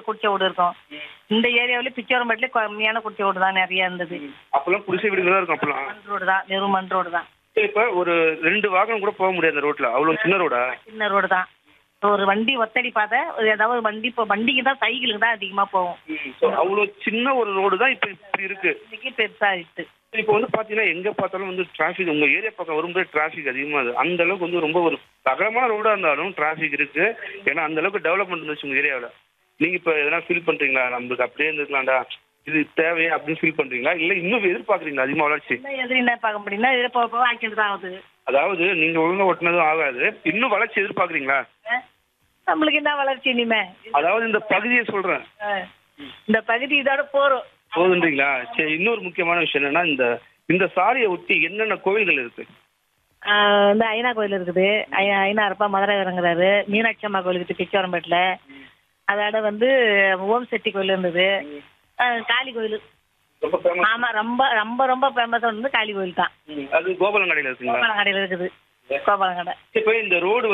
குடிச்ச வீடு இருக்கும் இந்த ஏரியாவில பிச்சோரம்பேட்டில கம்மியான குடிச்ச வீடு தான் நிறைய இருந்தது அப்பெல்லாம் குடிசை வீடுகள் தான் இருக்கும் அப்பெல்லாம் மண் ரோடு தான் வெறும் மண் ரோடு தான் இப்ப ஒரு ரெண்டு வாகனம் கூட போக முடியாது அந்த ரோட்ல அவ்வளவு சின்ன ரோடா சின்ன ரோடு தான் இப்போ ஒரு வண்டி ஒத்தடி பாதை ஒரு ஏதாவது வண்டி இப்போ வண்டிக்கு தான் சைக்கிளுக்கு தான் அதிகமா போகும் So, அவ்வளவு சின்ன ஒரு ரோடு தான் இப்ப இப்படி இருக்கு இன்னைக்கு பெருசாயிடுச்சு இப்போ வந்து பாத்தீங்கன்னா எங்க பார்த்தாலும் வந்து டிராஃபிக் உங்க ஏரியா பக்கம் வரும்போது டிராஃபிக் அதிகமா இருக்கு அந்த அளவுக்கு வந்து ரொம்ப ஒரு அகலமான ரோடா இருந்தாலும் டிராஃபிக் இருக்கு ஏன்னா அந்த அளவுக்கு டெவலப்மெண்ட் இருந்துச்சு உங்க ஏரியாவில் நீங்க இப்ப எதனா ஃபீல் பண்றீங்களா நம்மளுக்கு அப்படியே இருந்துக்கலாம்டா இது தேவையா அப்படின்னு ஃபீல் பண்றீங்களா இல்ல இன்னும் எதிர்பார்க்கறீங்களா அதிகமா வளர்ச்சி என்ன எதிரி என்ன பார்க்க முடியும்னா இதில் போக போக ஆக்சிடென்ட் தான் ஆகுது அதாவது நீங்க ஒழுங்கா ஒட்டினதும் ஆகாது இன்னும் வளர்ச்சி எதிர்பார்க்கறீங்களா அஹ் நம்மளுக்கு என்ன வளர்ச்சி இனிமே அதாவது இந்த பகுதியை சொல்றேன் அஹ் இந்த பகுதி இதோட போறோம் போதுன்றீங்களா சரி இன்னொரு முக்கியமான விஷயம் என்னன்னா இந்த இந்த சாலையை ஒட்டி என்னென்ன கோவில்கள் இருக்கு ஆஹ் இந்த ஐநா கோயில் இருக்குது ஐ- ஐநாரப்பா மதுரை இறங்குறாரு மீனாட்சி அம்மா கோயில் இருக்குது பிச்சவரம்பேட்டில் அதோட வந்து ஓம் செட்டி கோயில் இருந்தது ஆஹ் காளி கோயில் ரொம்ப ஃபேமஸ் ஆமா ரொம்ப ரொம்ப ரொம்ப ஃபேமஸ் வந்து காளி கோயில் தான் அது கோபாலங்கடையில் இருக்குங்களா கோபாலங்கடையில் இருக்குது கோபாலங்கடை இப்போ இந்த ரோடு